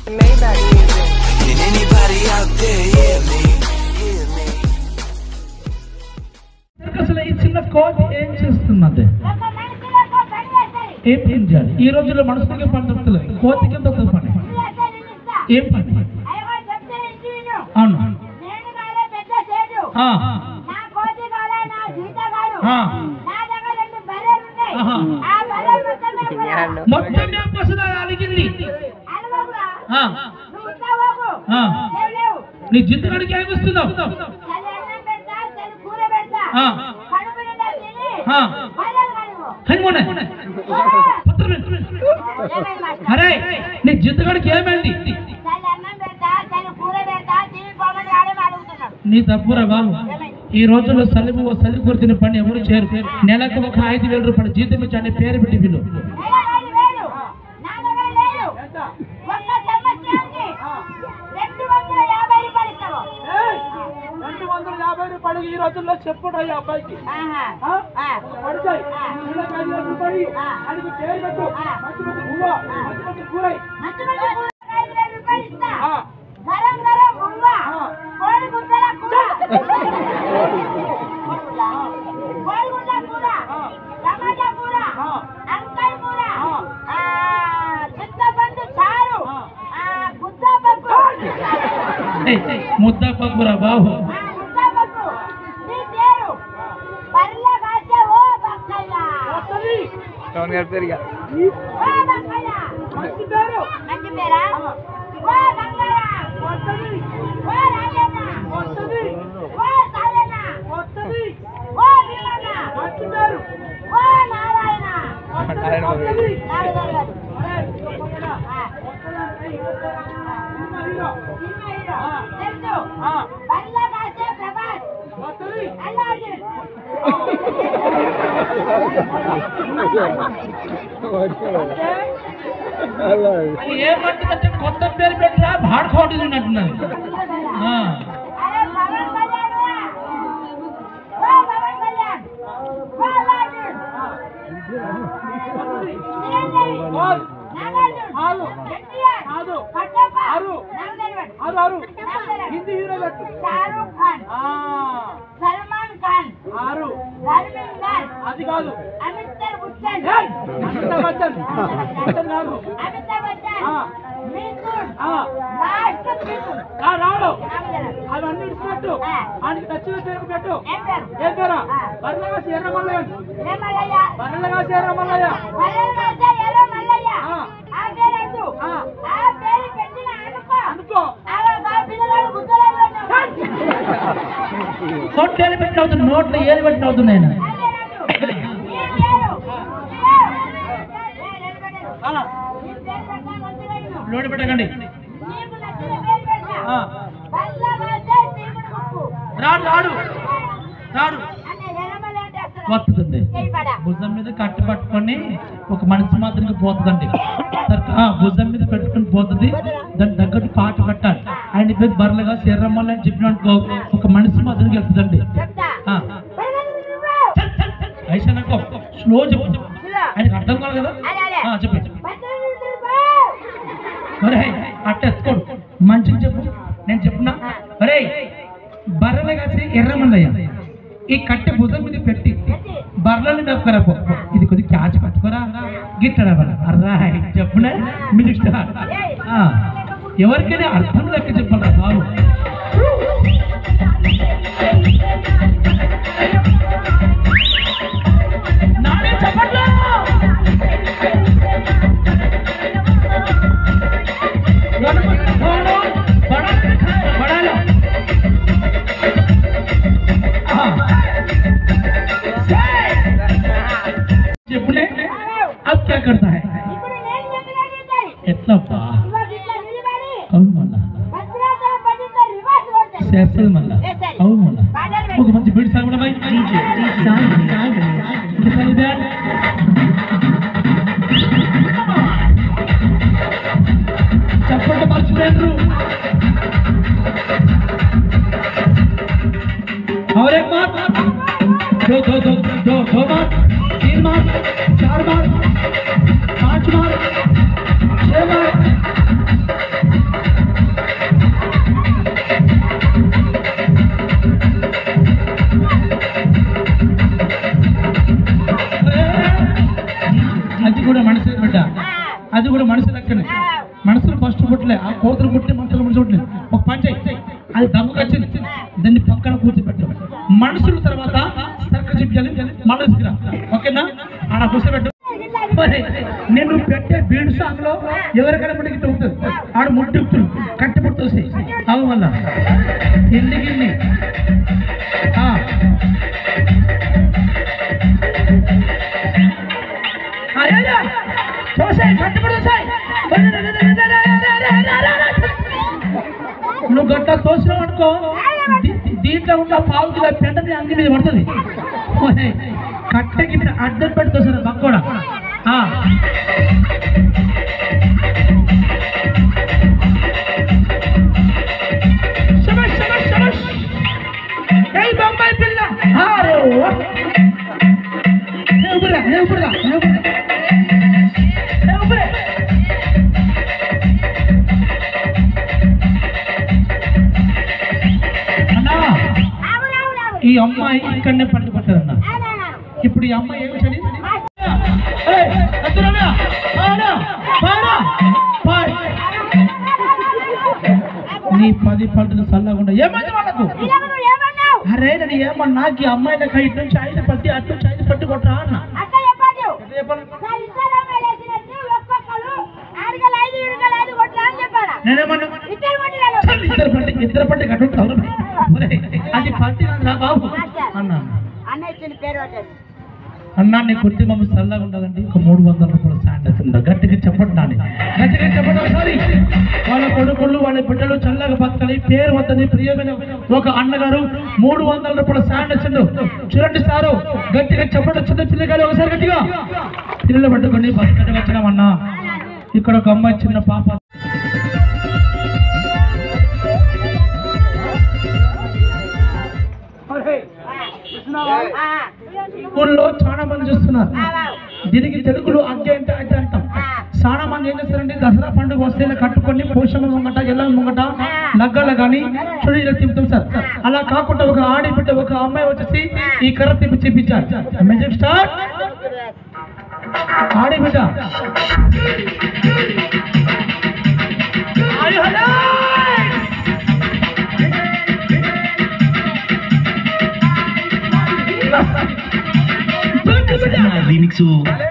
Maybach music. Can anybody out there hear me? Hear me? అసలు ఈ చిన్న కోతి ఏం చేస్తున్నది ఒక మనిషిలకు పని చేస్తుంది ఏం పని చేయాలి ఈ రోజుల్లో మనుషులకి పని దొరుకుతలేదు కోతికి ఎంత దొరుకుతుంది పని చేస్తే నేను ఇస్తా ఏం పని అయ్యో చెప్తే ఇంటి విను అవును నేను కాలే పెద్ద సేటు ఆ, నా కోతి కాలే నా జీతగాడు ఆ. నా దగ్గర రెండు బర్రెలు ఉన్నాయి ఆహా. ఆ బర్రెలు మొత్తం మేపురా. మొత్తం పసుదా అలిగింది అడగకురా. ఆ, నువ్వు ఉంటావు ఆ. లేవు లేవు నీ జింతగడికి ఏమిస్తున్నావు చలి అన్నం పెడతా చలి కూర పెడతా ఆ. కడుపు నిండా తిని ఆ. బర్రెలు కడుగు హనుమోనే పత్రమే. ఏమైంది మాస్టర్? అరే నీ జింతగడికి ఏమైంది చలి అన్నం పెడతా చలి కూర పెడతా తిని పోమని ఆడేమో అడుగుతున్నాడు నీ తప్పురా బాబు ఈ రోజుల్లో సలుపు సలుపు కొరిచిన పని ఎవరు చేయరు నెలకు ఒక ఐదు వేల రూపాయలు జీతం ఇచ్చి అనే పేరు పెట్టి వీళ్ళు వేలు వేలు వేలు నా దగ్గర లేదు ఒక్క సంవత్సరానికి రెండు వందల యాభై రూపాయలు ఇస్తావు రెండు వందల యాభై రూపాయలు ఈ రోజుల్లో చెప్పుడు అయ్యా అబ్బాయికి ఆహా. ఆ? ఆ. పడతాయి ఆ. నెలకు ఐదు వేల రూపాయలు ఆ. ఆయనకి పేరు పెట్టు ఆ. మంచి మంచి పువ్వ మంచి మంచి కూరై మంచి మంచి కూరగాయలు ఐదు వేల రూపాయలు ఇస్తా ఆ. గరం గరం బొమ్మ ఆ. కోడి గుడ్డల కూర కోడి గుడ్ల కూర ఆ. టమాటా కూర ఆ. వంకాయ కూర ఆ. ఆ, చింతపండు చారు ఆ. ఆ, గుత్తపప్పు ముద్ద పప్పురా బాబు ఆ, గుత్తపప్పు నీ పేరు బర్రె కాసే ఓ బక్కయ్య టౌన్ గారి పేరు ఇక ఓ బక్కయ్య మంచి పేరు మంచి పేరా ఆ. ఓ బంగారా వస్తుంది ఓ రాజన్న వస్తుంది ఓ సాయన్న వస్తుంది ఓ భీమన్న మంచి పేరు ఓ నారాయణ నారాయణ బాబు. వస్తుంది నాలుగు గలగలు. అరే, చెప్పకుండా. ఆ, వస్తుందంటే సినిమా హీరో. Cinema hero. ఆ. తెలుసు ఆ, బర్రె కాసే ప్రభాస్ వస్తుంది అల్లు అర్జున్ అది ఏమంటుందంటే కొత్త పేరు పెట్టినా భాడకోటి ఉన్నట్టున్నది ఆ. అరే పవన్ కళ్యాణ్ రా. ఓ పవన్ కళ్యాణ్ ఓ అల్లు అర్జున్ చిరంజీవి ఆరు. నాగార్జున ఆరు. ఎన్టీఆర్ ఆరు. కట్టప్ప ఆరు. నాకు తెలియదు. ఆరు ఆరు నాకు తెలియదు. హిందీ హీరో పెట్టు షారూక్ ఖాన్ ఆ, సల్మాన్ ఖాన్ ఆరు ధర్మేందర్ అది కాదు అమితాబ్ బచ్చన్ ఏయ్! అమితాబ్ బచ్చన్ బచ్చన్ కాదు అమితాబ్ బచ్చన్ ఆ. మిథున్ ఆ, లాస్ట్ మిథున్ ఆ, రాడు నాకు తెలియదు. అవన్నీ ఇచ్చినట్టు ఆ. ఆయనకి నచ్చిన పేరు పెట్టు ఏం పేరు ఏం పేరా ఆ. బర్రెగా ఎర్ర మల్లయ్య ఏమల్లయ్య బర్రెగా ఎర్ర మల్లయ్య బర్రెలు కాసే ఎర్ర మల్లయ్య ఆ. ఆ పేరు వద్దు. ఆ. ఆ పేరు పెట్టిన అనుకో అనుకో అలా మా పిల్లగాడు గుద్దలో ఉన్నాడు. నోట్లో ఏలు పెట్టిన అవుతుంది నోట్లో ఏలు పెట్టిన అవుతుంది ఆయన ఆ పేరు వద్దు. ఈ పేరు. ఏ, నిలబెట్టరు. ఆ, ఈ పేరు పెట్టా మంచిగా ఇవ్వు. లోటు పెట్టకండి నీకు నచ్చిన పేరు పెట్టా. ఆ. బర్రె కాసే చీపుడు ముక్కు. రాడు రాడు రాడు అంటే ఎర్రమల్లి అంటే అసలు వస్తుందండి చేయబడా. భుజం మీద కట్టు పట్టుకొని ఒక మనిషి మాత్రమే పోతుందండి సరే, ఆ, భుజం మీద పెట్టుకొని పోతుంది దాని తగ్గట్టు పాట పెట్టాలి ఆయన పేరు బర్రలుగా శరీరమ్మని అని చెప్పినట్టు ఒక మనిషి మాత్రం వెళ్తుందండి చెప్తా. ఆ, బర్రెలు నువ్వు. ఐసా నాకు స్లో చెప్పు స్లో. ఆయనకి అర్థం కాదు కదా అదే, అదే. ఆ, చెప్పు చెప్పు. బర్రెలు నువ్వు. ఒరే అట్ట ఎత్తుకోడు మంచిగా చెప్పు నేను చెప్పున్నా ఒరే బర్రెలు కాసి ఎర్రమల్లయ్య ఈ కట్టె భుజం మీద పెట్టి బర్రెలు మేపుకరా పో ఇది కొద్ది క్యాచ్ పట్టుకోరా గిట్టరా అర్రా చెప్పునా మినిస్టర్ ఆ, ఎవరికైనా అర్థం లెక్క చెప్పాలరా బాబు నానే చెప్పట్లా చెప్పునే अब क्या करता है ఇప్పుడు నేను చెప్పినట్టు ఉంటాయి. ఎట్లా బా ఇవ్వ ఇట్లా నిలబడి అవును మళ్ళా భద్రాచలం పట్టిందో రివర్స్ కొడతాయి. చేస్తుంది మళ్ళా అవును మళ్ళా ఒక మంచి బీట్ సాంగ్ కూడా బై సాంగ్ సాంగ్ ఇది సాంగ్ బ్యాడ్ చప్పట్లు మర్చిపోయారు और एक मार दो दो दो दो दो मार तीन मार चार मार पांच मार छह मार అది కూడా మనుషులు లెక్కనే మనసులు ఫస్ట్ పుట్టలే ఆ కోతులు పుట్టి మనుషులు మనుషులు పుట్టలేదు ఒక పని చేయి అది దమ్ముకు వచ్చింది దాన్ని పక్కన కూర్చోబెట్టు మనుషుల తర్వాత సర్క చెప్పాలి మనసుకి రా ఓకేనా ఆడ కూర్చోబెట్టు మరి నేను పెట్టే బీడు సాంగ్ లో ఎవరికైనా ముడికి ఉంటుంది ఆడు ముట్టి కట్టి పుట్టొసి అవు వల్ల ఇల్లి గిల్లి ఆ. ఆ, ఏ, ఏ, తోసేయ్, కట్టి పుట్టొసేయ్. నువ్వు గట్ట తోసినావు అనుకో దీ- దీంట్లో ఉన్న పావు కిలో పెంట నీ అంగి మీద పడుతుంది ఓయ్, కట్టెకి మీద అడ్డం పెట్టి తోసిన బక్కోడా ఆ. శబాష్, శబాష్, శబాష్. ఏయ్ బొంబాయి పిల్ల ఆరే ఓ. ఏ ఊపిరిరా, ఏ ఊపిరిరా, ఏ ఊపిరిరా. ఏ ఊపిరి. అన్నా అవునవునవును ఈ అమ్మాయి ఇక్కడనే పట్టుకుంటారన్న అవునవును ఇప్పుడు ఈ అమ్మాయి ఏమి చని నీ పది పంటలు చల్లకుండా ఏమైంది వాళ్ళకు ఇలాగ నువ్వు ఏమన్నావు అరే నేను ఏమన్నా ఈ అమ్మాయిలకు ఇటు నుంచి ఐదు పట్టి అటు నుంచి ఐదు పట్టి కొట్టరా అన్న అక్క చెప్పండి ఎట్లా చెప్పాలి? నా ఇద్దరు అమ్మాయిలు వేసినట్టు ఒక్కొక్కరు ఆరుగల ఐదు ఇరుగల ఐదు కొట్టరా అని చెప్పారా నేనేమన్నా ఇద్దరు కొట్టినారు చల్, ఇద్దరు పట్టి ఇద్దరు పట్టి కట్టుంటారు అది పట్టి రా బాబు అన్నా అన్న ఇచ్చిన పేరు పడ్డది అన్నా నీ కుర్తి మమ్మీ చల్లగా ఉండదండి ఒక మూడు వందల రూపాయల శాండల్స్ ఉందా గట్టిగా చెప్పండి నాని గట్టిగా చెప్పండి ఒకసారి వాళ్ళ కొడుకులు వాళ్ళ బిడ్డలు చల్లగా బతకాలి పేరు వద్దని ప్రియమైన ఒక అన్నగారు మూడు వందల రూపాయల శాండల్స్ ఉండు చూడండి సారు గట్టిగా చెప్పండి చిన్న పిల్లగాడు ఒకసారి గట్టిగా పిల్లలు పట్టుకొని బతకటి వచ్చినామన్నా ఇక్కడ ఒక అమ్మాయి చిన్న పాప ఆ, ఊళ్ళో చాలా మంది చూస్తున్నారు ఆ, ఆ. దీనికి తెలుగులో అగ్గి అంటే అగ్గి అంటాం చాలా మంది ఏం చేస్తారంటే దసరా పండుగ వస్తే ఇలా కట్టుకొని పోషణ ముంగట ఎల్ల ముంగట లగ్గాల కానీ చూడు ఇలా తిప్పుతాం సార్ అలా కాకుండా ఒక ఆడి బిడ్డ ఒక అమ్మాయి వచ్చేసి ఈ కర్ర తిప్పి చూపించారు మ్యూజిక్ స్టార్ట్ ఆడి బిడ్డ Are you alive? రీమిక్స్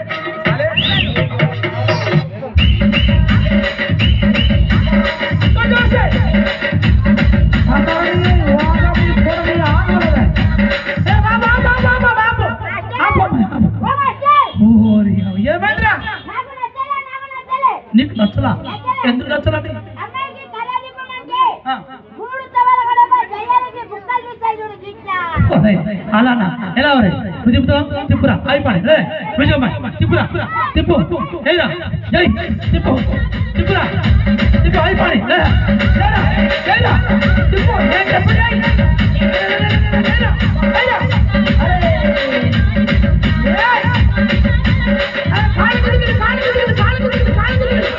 ఓ మాస్టర్, ఏమైందిరా నాకు నచ్చలే, నాకు నచ్చలే. నీకు నచ్చలా ఎందుకు నచ్చలండి అమ్మాయికి కళ నింపమంటే ఆ. మూడు సవాల గడప జయానికి బుక్కలు చూస్తాయి చూడు గిట్లా. అలానా ఎలా వరే నువ్వు తిప్పుతావా తిప్పురా అయిపోయి రే విజయమ్మ తిప్పురా తిప్పు ఏరా జై తిప్పు తిప్పురా తిప్పు అయిపోయి లే లేరా లేరా తిప్పు ఏ చెప్పు జై లేరా లేరా అరే ఏయ్! అరే కాలు కుదిరి కాలు కుదిరి కాలు కుదిరి కాలు కుదిరి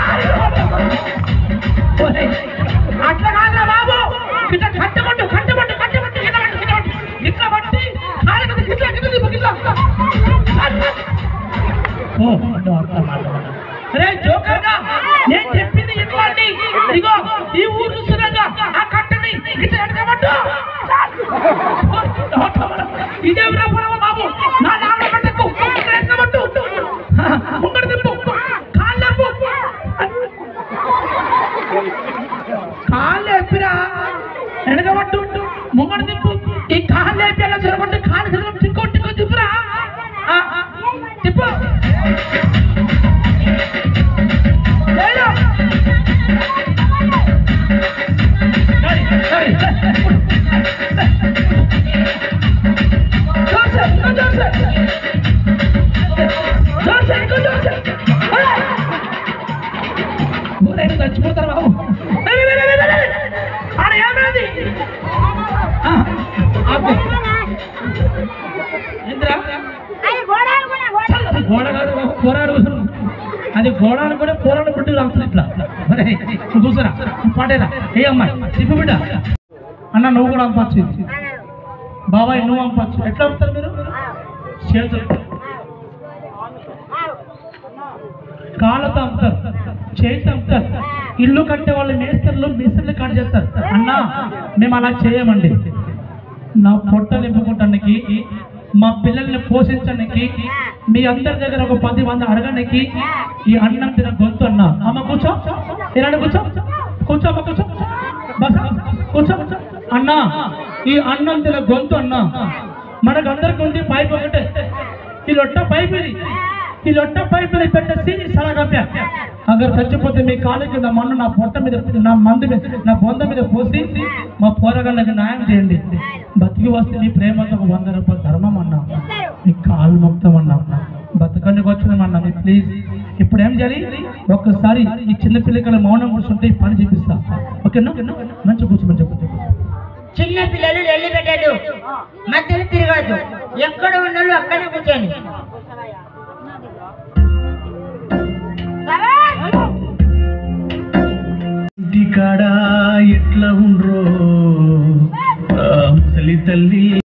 ఒరేయ్, అట్లా కాదురా బాబు ఇట్లా కట్టబట్టు కట్టబట్టు కట్టబట్టు ఇట్లా పట్టు, ఇట్లా పట్టు, ఇట్లా పట్టి కాలు కింద ఇట్లా కింద దింపు, ఇట్లా ఓ అదో అర్థం అర్థం. రే జోకర్గా నేను చెప్పింది ఇట్లాంటి ఇగో ఈ ఊరు చూస్తున్నాగా ఆ కట్టని ఇట్లా ఎడకబట్టు ఇదే వ్యాపారం బాబు నా నాన్న కట్టకు ఇట్లా ఎడకబట్టు ముంగడు తిప్పు కాళ్ళు లేపు. కాళ్ళు ఎప్పిరా వెనకబట్టు ముంగడు తిప్పు ఈ కాళ్ళు లేపి అలా జరగొట్టి కాళ్ళు జరగ టిక్కో టిక్కో తిప్పురా ఆ, ఆ, తిప్పు లేదు. ఏయ్, ఏయ్, జోసెఫ్, ఇంకో జోసెఫ్. జోసెఫ్, ఇంకో జోసెఫ్. ఏయ్. ఊరేడు చచ్చిపోతారు బాబు లే, లే, లే, లే, లే, లే. ఆడ ఏమైంది ఆ, ఆపు. ఏందిరా? అది గోడ అనుకున్నా, గోడ. చల్, అది గోడ కాదు బాబు, పోరాడు అది గోడ అనుకునే పోరాడు పుట్టి రాస్తుంది ఇట్లా ఒరే, నువ్వు కూర్చోరా నువ్వు పాటేరా ఏ అమ్మాయి తిప్పు బిడ్డ అన్న నువ్వు కూడా పంపచ్చు బాబాయ్ నువ్వు పంపచ్చు ఎట్లా పంపుతారు మీరు చేతులు ఆవ్. కాళ్ళతో అమ్ముతారు చేతితో అమ్ముతారు ఇల్లు కట్టే వాళ్ళు మేస్తర్లు మిస్త్రులు కట్ చేస్తారు అన్నా మేము అలా చేయమండి నా పొట్ట నింపుకుంటానికి మా పిల్లల్ని పోషించడానికి మీ అందరి దగ్గర ఒక పది మంది అడగడానికి ఈ అన్నం తిన గొంతు అన్నా అమ్మ కూర్చో ఇలాంటి కూర్చో కూర్చో అమ్మ కూర్చో బస్ కూర్చో అన్నా ఈ అన్నం తిన గొంతు అన్నా మనకు అందరికి ఉంది పైప్ ఒకటే ఈ లొట్ట పైప్ ఇది ఈ లొట్ట పైప్ ఇది పెట్టేసి సలగప్ప అగర్ చచ్చిపోతే మీ కాలు కింద మన్ను నా పొట్ట మీద నా మందు మీద నా బొంద మీద పోసి మా పోరగాళ్ళకి న్యాయం చేయండి బతికి వస్తే మీ ప్రేమతో ఒక వంద రూపాయలు ధర్మం అన్నా మీ కాలు మొత్తం అన్నా బతకనికి వచ్చినామన్నా మీ ప్లీజ్ ఇప్పుడు ఏం చేయాలి ఒక్కసారి ఈ చిన్న పిల్లకాయల మౌనం కూర్చుంటే ఈ పని చూపిస్తా ఓకేనా మంచి కూర్చో మంచి కూర్చో చిన్న పిల్లలు వెళ్ళి పెట్టాడు మధ్యలో తిరగద్దు ఎక్కడ ఉన్నాళ్ళు అక్కడే కూర్చోండి ఇంటికాడ ఎట్లా ఉండ్రో ఆ ముసలి తల్లి